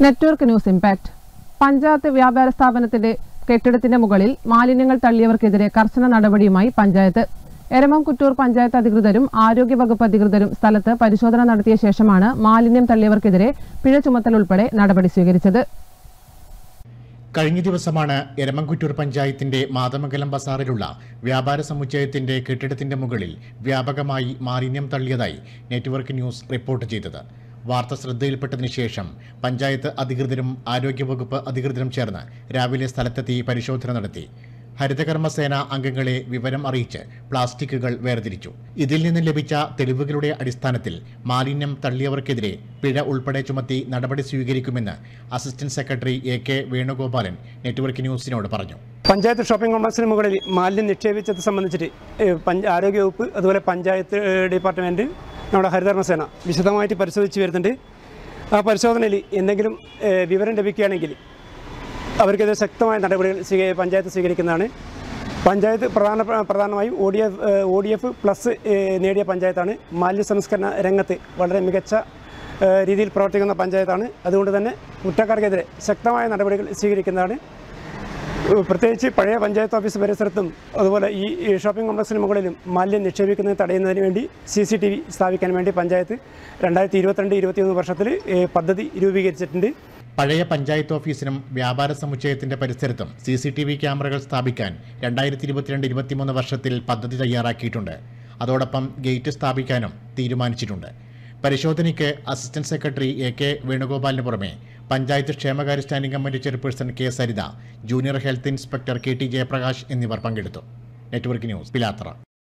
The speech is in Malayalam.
നെറ്റ്വർക്ക് ന്യൂസ് ഇമ്പാക്ട് പഞ്ചായത്ത് വ്യാപാര സ്ഥാപനത്തിന്റെ കെട്ടിടത്തിന്റെ മുകളിൽ മാലിന്യങ്ങൾ തള്ളിയവർക്കെതിരെ കർശന നടപടിയുമായി പഞ്ചായത്ത് എരമംകുറ്റൂർ പഞ്ചായത്ത് അധികൃതരും ആരോഗ്യവകുപ്പ് അധികൃതരും സ്ഥലത്ത് പരിശോധന നടത്തിയ ശേഷമാണ് മാലിന്യം തള്ളിയവർക്കെതിരെ പിഴ ചുമത്തൽ ഉൾപ്പെടെ നടപടി സ്വീകരിച്ചത് കഴിഞ്ഞ ദിവസമാണ് എരമംകുറ്റൂർ പഞ്ചായത്തിന്റെ മാതമംഗലം ബസാറിലുള്ള വ്യാപാര സമുച്ചയത്തിന്റെ കെട്ടിടത്തിന്റെ മുകളിൽ വ്യാപകമായി മാലിന്യം തള്ളിയതായി നെറ്റ്വർക്ക് ന്യൂസ് റിപ്പോർട്ട് ചെയ്തത് വാർത്ത ശ്രദ്ധയിൽപ്പെട്ടതിനു ശേഷം പഞ്ചായത്ത് അധികൃതരും ആരോഗ്യവകുപ്പ് അധികൃതരും ചേർന്ന് രാവിലെ സ്ഥലത്തെത്തി പരിശോധന നടത്തി ഹരിതകർമ്മസേന അംഗങ്ങളെ വിവരം അറിയിച്ച് പ്ലാസ്റ്റിക്കുകൾ വേർതിരിച്ചു ഇതിൽ നിന്ന് ലഭിച്ച തെളിവുകളുടെ അടിസ്ഥാനത്തിൽ മാലിന്യം തള്ളിയവർക്കെതിരെ പിഴ ഉൾപ്പെടെ ചുമത്തി നടപടി സ്വീകരിക്കുമെന്ന് assistant secretary A K Venugopalan network ന്യൂസിനോട് പറഞ്ഞു പഞ്ചായത്ത് ഷോപ്പിംഗ് കോംപ്ലക്സിന് മുകളിൽ മാലിന്യം നിക്ഷേപിച്ചത് സംബന്ധിച്ചിട്ട് ഏഹ്, പഞ്ച ആരോഗ്യവകുപ്പ് അതുപോലെ പഞ്ചായത്ത് ഏഹ്, ഡിപ്പാർട്ട്മെൻറ്റ് നമ്മുടെ ഹരിതകർമ്മസേന വിശദമായിട്ട് പരിശോധിച്ച് വരുന്നുണ്ട് ആ പരിശോധനയിൽ എന്തെങ്കിലും ഏഹ്, വിവരം ലഭിക്കുകയാണെങ്കിൽ അവർക്കെതിരെ ശക്തമായ നടപടികൾ സ്വീക പഞ്ചായത്ത് സ്വീകരിക്കുന്നതാണ് പഞ്ചായത്ത് പ്രധാന പ്രധാനമായും O D F O D F plus ഏഹ്, നേടിയ പഞ്ചായത്താണ് മാലിന്യ സംസ്കരണ രംഗത്ത് വളരെ മികച്ച ഏഹ്, രീതിയിൽ പ്രവർത്തിക്കുന്ന പഞ്ചായത്താണ് അതുകൊണ്ട് തന്നെ കുറ്റക്കാർക്കെതിരെ ശക്തമായ നടപടികൾ സ്വീകരിക്കുന്നതാണ് പ്രത്യേകിച്ച് പഴയ പഞ്ചായത്ത് ഓഫീസ് പരിസരത്തും അതുപോലെ ഈ ഈ ഷോപ്പിംഗ് കോംപ്ലക്സിന് മുകളിലും മാലിന്യം നിക്ഷേപിക്കുന്നത് തടയുന്നതിന് വേണ്ടി സി സി ടി വി സ്ഥാപിക്കാൻ വേണ്ടി പഞ്ചായത്ത് രണ്ടായിരത്തി ഇരുപത്തിരണ്ട് ഇരുപത്തിയൊന്ന് വർഷത്തിൽ ഏഹ്, പദ്ധതി രൂപീകരിച്ചിട്ടുണ്ട് പഴയ പഞ്ചായത്ത് ഓഫീസിനും വ്യാപാര സമുച്ചയത്തിന്റെ പരിസരത്തും സി സി ടി വി ക്യാമറകൾ സ്ഥാപിക്കാൻ രണ്ടായിരത്തി ഇരുപത്തിരണ്ട് ഇരുപത്തിമൂന്ന് വർഷത്തിൽ പദ്ധതി തയ്യാറാക്കിയിട്ടുണ്ട് അതോടൊപ്പം ഗേറ്റ് സ്ഥാപിക്കാനും തീരുമാനിച്ചിട്ടുണ്ട് പരിശോധനയ്ക്ക് അസിസ്റ്റന്റ് സെക്രട്ടറി എ കെ വേണുഗോപാലിന് പുറമെ പഞ്ചായത്ത് ക്ഷേമകാര്യ standing committee chairperson K Saritha junior health inspector K T Jayaprakash എന്നിവർ പങ്കെടുത്തു നെറ്റ്വർക്ക് ന്യൂസ് പിലാത്തറ